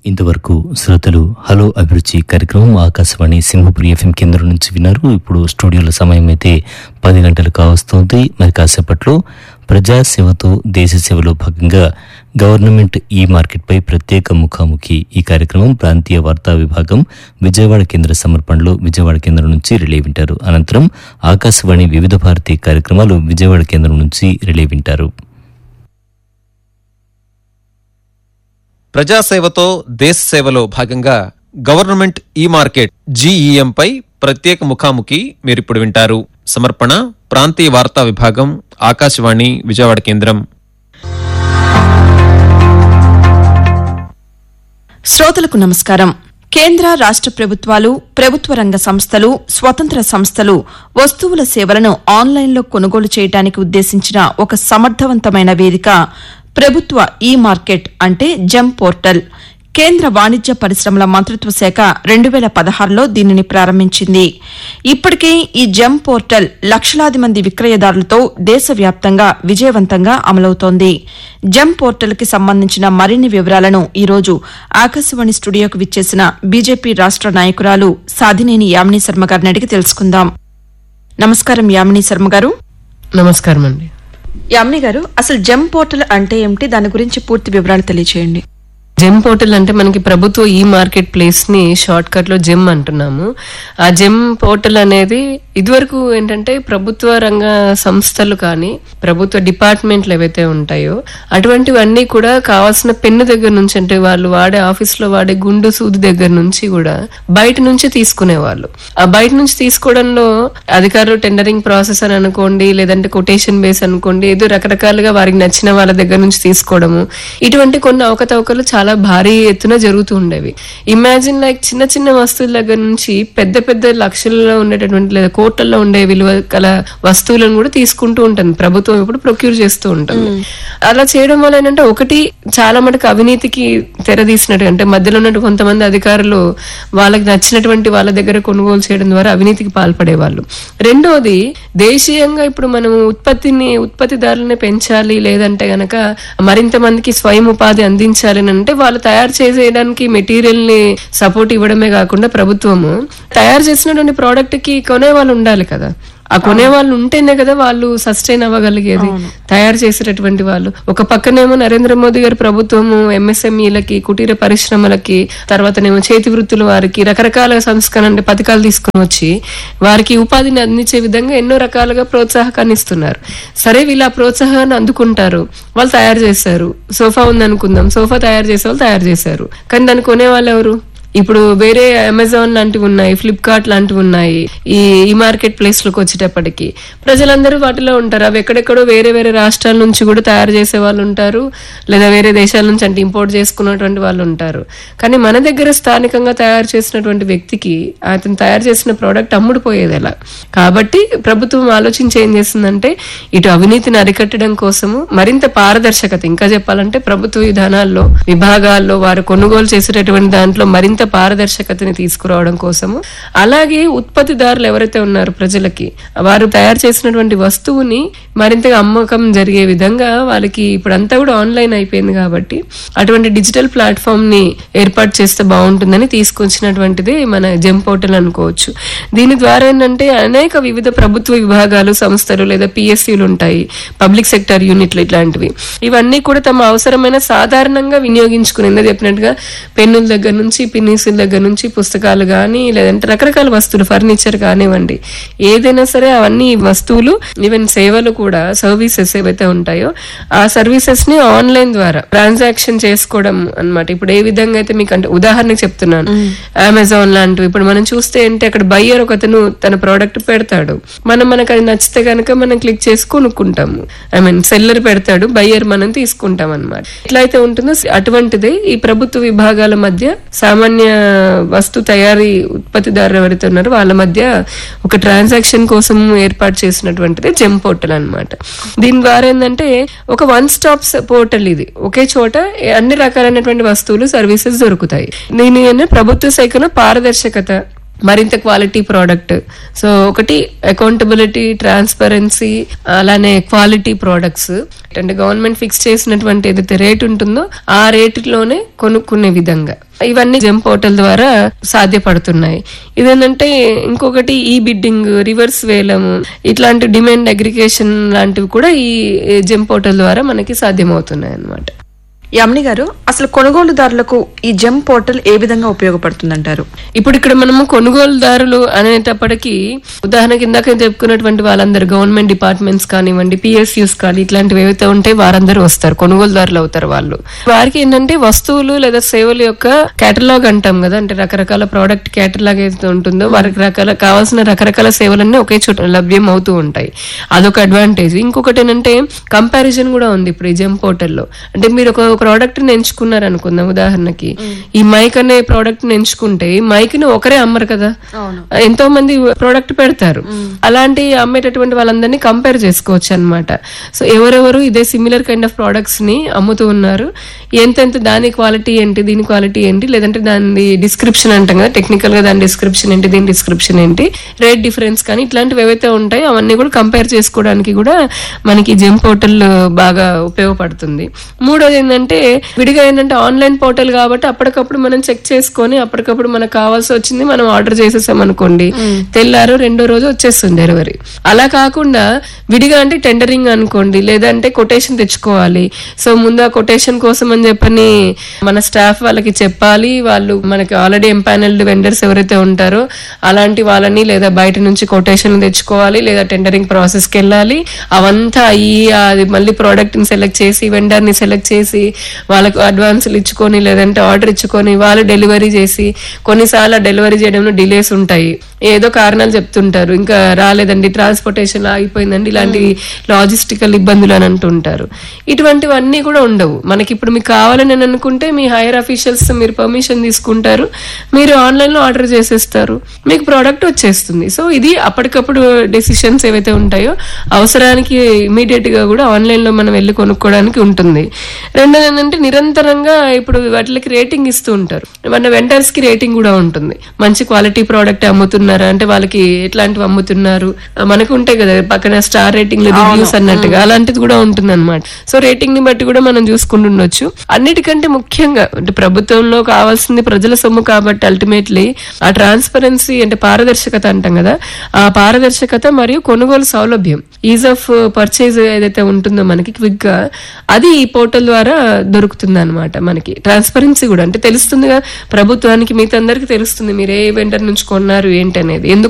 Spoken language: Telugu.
ఇంతవరకు శ్రోతలు హలో అభిరుచి కార్యక్రమం ఆకాశవాణి సింహపురి ఎఫ్ఎం కేంద్రం నుంచి విన్నారు ఇప్పుడు స్టూడియోల సమయం అయితే పది గంటలు కావస్తోంది మరి కాసేపట్లో ప్రజాసేవతో దేశ సేవలో భాగంగా గవర్నమెంట్ ఈ మార్కెట్పై ప్రత్యేక ముఖాముఖి ఈ కార్యక్రమం ప్రాంతీయ వార్తా విభాగం విజయవాడ కేంద్ర సమర్పణలో విజయవాడ కేంద్రం నుంచి రిలే వింటారు అనంతరం ఆకాశవాణి వివిధ భారతి కార్యక్రమాలు విజయవాడ కేంద్రం నుంచి రిలే వింటారు ప్రజాసేవతో దేశ సేవలో భాగంగా గవర్నమెంట్ ఈ మార్కెట్ జీఈఎం పై ప్రత్యేక ముఖాముఖి మీరిప్పుడు వింటారు సమర్పణ ప్రాంతీయ వార్తా విభాగం ఆకాశవాణి విజయవాడ కేంద్రం శ్రోతలకు నమస్కారం కేంద్ర రాష్ట ప్రభుత్వాలు ప్రభుత్వ రంగ సంస్థలు స్వతంత్ర సంస్థలు వస్తువుల సేవలను ఆన్లైన్లో కొనుగోలు చేయడానికి ఉద్దేశించిన ఒక సమర్థవంతమైన వేదిక ప్రభుత్వ ఈ మార్కెట్ అంటే జమ్ పోర్టల్ కేంద్ర వాణిజ్య పరిశ్రమల మంత్రిత్వ శాఖ రెండు వేల పదహారులో దీనిని ప్రారంభించింది ఇప్పటికే ఈ జమ్ పోర్టల్ లక్షలాది మంది విక్రయదారులతో దేశవ్యాప్తంగా విజయవంతంగా అమలవుతోంది జమ్ పోర్టల్ కి సంబంధించిన మరిన్ని వివరాలను ఈరోజు ఆకాశవాణి స్టూడియోకు విచ్చేసిన బీజేపీ రాష్ట నాయకురాలు సాధినేని యామిని శర్మ గారిని అడిగి తెలుసుకుందాం నమస్కారం యామిని శర్మ గారు నమస్కారం అండి యామిని గారు అసలు జమ్ పోర్టల్ అంటే ఏమిటి దాని గురించి పూర్తి వివరాలు తెలియచేయండి జెమ్ పోర్టల్ అంటే మనకి ప్రభుత్వ ఈ మార్కెట్ ప్లేస్ ని షార్ట్ కట్ లో జెమ్ అంటున్నాము ఆ జెమ్ పోర్టల్ అనేది ఇదివరకు ఏంటంటే ప్రభుత్వ రంగ సంస్థలు కానీ ప్రభుత్వ డిపార్ట్మెంట్లు ఏవైతే ఉంటాయో అటువంటివన్నీ కూడా కావాల్సిన పెన్ను దగ్గర నుంచి అంటే వాళ్ళు వాడే ఆఫీస్ లో వాడే గుండు సూది దగ్గర నుంచి కూడా బయట నుంచి తీసుకునేవాళ్ళు ఆ బయట నుంచి తీసుకోవడంలో అధికారులు టెండరింగ్ ప్రాసెస్ అని అనుకోండి లేదంటే కొటేషన్ బేస్ అనుకోండి ఏదో రకరకాలుగా వారికి నచ్చిన వాళ్ళ దగ్గర నుంచి తీసుకోవడము ఇటువంటి కొన్ని అవకతవకలు చాలా భారీ ఎత్తున జరుగుతూ ఉండేవి ఇమాజిన్ లైక్ చిన్న చిన్న వస్తువుల దగ్గర నుంచి పెద్ద పెద్ద లక్షల్లో ఉండేటటువంటి లేదా కోట్లలో ఉండే విలువ గల వస్తువులను కూడా తీసుకుంటూ ఉంటుంది ప్రభుత్వం ఇప్పుడు ప్రొక్యూర్ చేస్తూ ఉంటుంది అలా చేయడం వల్ల ఏంటంటే ఒకటి చాలా మటుకు అవినీతికి తెరదీసినట్టు అంటే మధ్యలో ఉన్నట్టు కొంతమంది అధికారులు వాళ్ళకి నచ్చినటువంటి వాళ్ళ దగ్గర కొనుగోలు చేయడం ద్వారా అవినీతికి పాల్పడేవాళ్ళు రెండోది దేశీయంగా ఇప్పుడు మనం ఉత్పత్తిని ఉత్పత్తిదారులని పెంచాలి లేదంటే గనక మరింత మందికి స్వయం ఉపాధి అందించాలి అని అంటే వాళ్ళు తయారు చేసేయడానికి మెటీరియల్ ని సపోర్ట్ ఇవ్వడమే కాకుండా ప్రభుత్వము తయారు చేసినటువంటి ప్రోడక్ట్ కి కొనే వాళ్ళు ఉండాలి కదా ఆ కొనే వాళ్ళు ఉంటేనే కదా వాళ్ళు సస్టైన్ అవ్వగలిగేది తయారు చేసేటటువంటి వాళ్ళు ఒక పక్కనేమో నరేంద్ర మోదీ గారి ప్రభుత్వము ఎంఎస్ఎంఈలకి కుటీర పరిశ్రమలకి తర్వాతనేమో చేతి వృత్తుల వారికి రకరకాల సంస్కరణ అంటే పథకాలు తీసుకుని వచ్చి వారికి ఉపాధిని అందించే విధంగా ఎన్నో రకాలుగా ప్రోత్సాహకాన్ని ఇస్తున్నారు సరే వీళ్ళు ఆ ప్రోత్సాహాన్ని అందుకుంటారు వాళ్ళు తయారు చేశారు సోఫా ఉంది అనుకుందాం సోఫా తయారు చేసే వాళ్ళు తయారు చేశారు కానీ దాన్ని కొనే వాళ్ళు ఎవరు ఇప్పుడు వేరే అమెజాన్ లాంటివి ఉన్నాయి ఫ్లిప్కార్ట్ లాంటివి ఉన్నాయి ఈ ఈ మార్కెట్ ప్లేస్ లోకి వచ్చేటప్పటికి ప్రజలందరూ వాటిలో ఉంటారు అవి ఎక్కడెక్కడో వేరే వేరే రాష్ట్రాల నుంచి కూడా తయారు చేసే వాళ్ళు ఉంటారు లేదా వేరే దేశాల నుంచి అంటే ఇంపోర్ట్ చేసుకున్నటువంటి వాళ్ళు ఉంటారు కానీ మన దగ్గర స్థానికంగా తయారు చేసినటువంటి వ్యక్తికి అతను తయారు చేసిన ప్రోడక్ట్ అమ్ముడుపోయేది ఎలా కాబట్టి ప్రభుత్వం ఆలోచించి ఏం చేస్తుందంటే ఇటు అవినీతిని అరికట్టడం కోసము మరింత పారదర్శకత ఇంకా చెప్పాలంటే ప్రభుత్వ విధానాల్లో విభాగాల్లో వారు కొనుగోలు చేసేటటువంటి దాంట్లో మరింత పారదర్శకతని తీసుకురావడం కోసము అలాగే ఉత్పత్తిదారులు ఎవరైతే ఉన్నారో ప్రజలకి వారు తయారు చేసినటువంటి వస్తువుని మరింతగా అమ్మకం జరిగే విధంగా వాళ్ళకి ఇప్పుడంతా కూడా ఆన్లైన్ అయిపోయింది కాబట్టి అటువంటి డిజిటల్ ప్లాట్ఫామ్ ని ఏర్పాటు చేస్తే బాగుంటుందని తీసుకొచ్చినటువంటిది మన జెమ్ పోర్టల్ అనుకోవచ్చు దీని ద్వారా ఏంటంటే అనేక వివిధ ప్రభుత్వ విభాగాలు సంస్థలు లేదా పిఎస్సీలు ఉంటాయి పబ్లిక్ సెక్టర్ యూనిట్లు ఇట్లాంటివి ఇవన్నీ కూడా తమ అవసరమైన సాధారణంగా వినియోగించుకుని ఇందా చెప్పినట్టుగా పెన్నుల దగ్గర నుంచి పిన్నీసుల దగ్గర నుంచి పుస్తకాలు కానీ లేదంటే రకరకాల వస్తువులు ఫర్నిచర్ కానివ్వండి ఏదైనా సరే అవన్నీ వస్తువులు ఈవెన్ సేవలు కూడా సర్వీసెస్ ఏవైతే ఉంటాయో ఆ సర్వీసెస్ ని ఆన్లైన్ ద్వారా ట్రాన్సాక్షన్ చేసుకోవడం అన్నమాట ఇప్పుడు ఏ విధంగా అయితే మీకు అంటే ఉదాహరణకు చెప్తున్నాను అమెజాన్ లాంటివి ఇప్పుడు మనం చూస్తే ఏంటి అక్కడ బయ్యర్ ఒకతను తన ప్రోడక్ట్ పెడతాడు మనం మనకు అది నచ్చితే కనుక మనం క్లిక్ చేసి కొనుక్కుంటాము ఐ మీన్ సెల్లర్ పెడతాడు బయ్యర్ మనం తీసుకుంటాం అనమాట ఎట్లా అయితే ఉంటుందో అటువంటిదే ఈ ప్రభుత్వ విభాగాల మధ్య సామాన్య వస్తు తయారీ ఉత్పత్తిదారులు ఎవరైతే ఉన్నారో వాళ్ళ మధ్య ఒక ట్రాన్సాక్షన్ కోసం ఏర్పాటు చేసినటువంటిది జెమ్ పోర్టల్ అన్నమాట దీని ద్వారా ఏంటంటే ఒక వన్ స్టాప్ పోర్టల్ ఇది ఒకే చోట అన్ని రకాలైనటువంటి వస్తువులు సర్వీసెస్ దొరుకుతాయి దీని అనే ప్రభుత్వ శాఖను పారదర్శకత మరింత క్వాలిటీ ప్రోడక్ట్ సో ఒకటి అకౌంటబిలిటీ ట్రాన్స్పరెన్సీ అలానే క్వాలిటీ ప్రోడక్ట్స్ అంటే గవర్నమెంట్ ఫిక్స్ చేసినటువంటి ఏదైతే రేట్ ఉంటుందో ఆ రేటులోనే కొనుక్కునే విధంగా ఇవన్నీ జెమ్ పోర్టల్ ద్వారా సాధ్యపడుతున్నాయి ఇదేంటంటే ఇంకొకటి ఈ బిడ్డింగ్ రివర్స్ వేలం ఇట్లాంటి డిమాండ్ అగ్రిగేషన్ లాంటివి కూడా ఈ జెమ్ పోర్టల్ ద్వారా మనకి సాధ్యమవుతున్నాయి అన్నమాట యమ్ని గారు అసలు కొనుగోలుదారులకు ఈ జెమ్ పోర్టల్ ఏ విధంగా ఉపయోగపడుతుందంటారు ఇప్పుడు ఇక్కడ మనము కొనుగోలుదారులు అనేటప్పటికీ ఉదాహరణకి ఇందాక చెప్పుకున్నటువంటి వాళ్ళందరూ గవర్నమెంట్ డిపార్ట్మెంట్స్ కానివ్వండి పిఎస్యూస్ కానీ ఇట్లాంటివి ఏవైతే ఉంటే వారందరూ వస్తారు కొనుగోలుదారులు అవుతారు వాళ్ళు వారికి ఏంటంటే వస్తువులు లేదా సేవల యొక్క కేటలాగ్ అంటాం కదా అంటే రకరకాల ప్రోడక్ట్ కేటలాగ్ ఏదైతే ఉంటుందో వారికి రకాల కావాల్సిన రకరకాల సేవలన్నీ ఒకే చోట లభ్యం అవుతూ ఉంటాయి అదొక అడ్వాంటేజ్ ఇంకొకటి ఏంటంటే కంపారిజన్ కూడా ఉంది ఇప్పుడు ఈ జెమ్ పోర్టల్లో అంటే మీరు ఒక ప్రోడక్ట్ ని ఎంచుకున్నారు అనుకుందాం ఉదాహరణకి ఈ మైక్ అనే ప్రోడక్ట్ ని ఎంచుకుంటే ఈ మైక్ ని ఒకరే అమ్మరు కదా ఎంతో మంది ప్రోడక్ట్ పెడతారు అలాంటి అమ్మేటటువంటి వాళ్ళందరినీ కంపేర్ చేసుకోవచ్చు అన్నమాట సో ఎవరెవరు ఇదే సిమిలర్ కైండ్ ఆఫ్ ప్రోడక్ట్స్ ని అమ్ముతూ ఉన్నారు ఎంతెంత దాని క్వాలిటీ ఏంటి దీని క్వాలిటీ ఏంటి లేదంటే దాని డిస్క్రిప్షన్ అంటాం కదా టెక్నికల్ గా దాని డిస్క్రిప్షన్ ఏంటి దీని డిస్క్రిప్షన్ ఏంటి రేట్ డిఫరెన్స్ కానీ ఇట్లాంటివి ఏవైతే ఉంటాయో అవన్నీ కూడా కంపేర్ చేసుకోవడానికి కూడా మనకి జెమ్ పోర్టల్ బాగా ఉపయోగపడుతుంది మూడోది ఏంటంటే విడిగా ఏంటంటే ఆన్లైన్ పోర్టల్ కాబట్టి అప్పటికప్పుడు మనం చెక్ చేసుకొని అప్పటికప్పుడు మనకు కావాల్సి వచ్చింది మనం ఆర్డర్ చేసేసాం అనుకోండి తెల్లారు రెండో రోజు వచ్చేస్తుంది డెలివరీ అలా కాకుండా విడిగా అంటే టెండరింగ్ అనుకోండి లేదంటే కొటేషన్ తెచ్చుకోవాలి సో ముందు ఆ కొటేషన్ కోసం అని చెప్పని మన స్టాఫ్ వాళ్ళకి చెప్పాలి వాళ్ళు మనకి ఆల్రెడీ ఎంపానల్డ్ వెండర్స్ ఎవరైతే ఉంటారో అలాంటి వాళ్ళని లేదా బయట నుంచి కొటేషన్ తెచ్చుకోవాలి లేదా టెండరింగ్ ప్రాసెస్ కి వెళ్ళాలి అవంతా అయ్యి అది మళ్ళీ ప్రోడక్ట్ ని సెలెక్ట్ చేసి వెండర్ ని సెలెక్ట్ చేసి వాళ్ళకు అడ్వాన్సులు ఇచ్చుకొని లేదంటే ఆర్డర్ ఇచ్చుకొని వాళ్ళు డెలివరీ చేసి కొన్నిసార్లు డెలివరీ చేయడంలో డిలేస్ ఉంటాయి ఏదో కారణాలు చెప్తుంటారు ఇంకా రాలేదండి ట్రాన్స్పోర్టేషన్ ఆగిపోయిందండి ఇలాంటి లాజిస్టికల్ ఇబ్బందులు అని అంటుంటారు ఇటువంటివన్నీ కూడా ఉండవు మనకి ఇప్పుడు మీకు కావాలని అని అనుకుంటే మీ హైయర్ అఫీషియల్స్ మీరు పర్మిషన్ తీసుకుంటారు మీరు ఆన్లైన్ లో ఆర్డర్ చేసేస్తారు మీకు ప్రోడక్ట్ వచ్చేస్తుంది సో ఇది అప్పటికప్పుడు డెసిషన్స్ ఏవైతే ఉంటాయో అవసరానికి ఇమీడియట్ గా కూడా ఆన్లైన్ లో మనం వెళ్ళి కొనుక్కోవడానికి ఉంటుంది రెండోది ఏంటంటే నిరంతరంగా ఇప్పుడు వాటికి రేటింగ్ ఇస్తూ ఉంటారు మన వెండర్స్ కి రేటింగ్ కూడా ఉంటుంది మంచి క్వాలిటీ ప్రోడక్ట్ అమ్ముతున్నారా అంటే వాళ్ళకి ఎట్లాంటివి అమ్ముతున్నారు మనకు ఉంటాయి కదా పక్కన స్టార్ రేటింగ్ రివ్యూస్ అన్నట్టుగా అలాంటిది కూడా ఉంటుంది అనమాట సో రేటింగ్ ని బట్టి కూడా మనం చూసుకుంటుండొచ్చు అన్నిటికంటే ముఖ్యంగా అంటే ప్రభుత్వంలో కావాల్సింది ప్రజల సొమ్ము కాబట్టి అల్టిమేట్లీ ఆ ట్రాన్స్పరెన్సీ అంటే పారదర్శకత అంటాం కదా ఆ పారదర్శకత మరియు కొనుగోలు సౌలభ్యం ఈజ్ ఆఫ్ పర్చేజ్ ఏదైతే ఉంటుందో మనకి క్విక్ గా అది ఈ పోర్టల్ ద్వారా దొరుకుతుంది అనమాట మనకి ట్రాన్స్పరెన్సీ కూడా అంటే తెలుస్తుందిగా ప్రభుత్వానికి మిగతా అందరికి తెలుస్తుంది మీరు ఏ వెండర్ నుంచి కొన్నారు ఏంటి అనేది ఎందుకు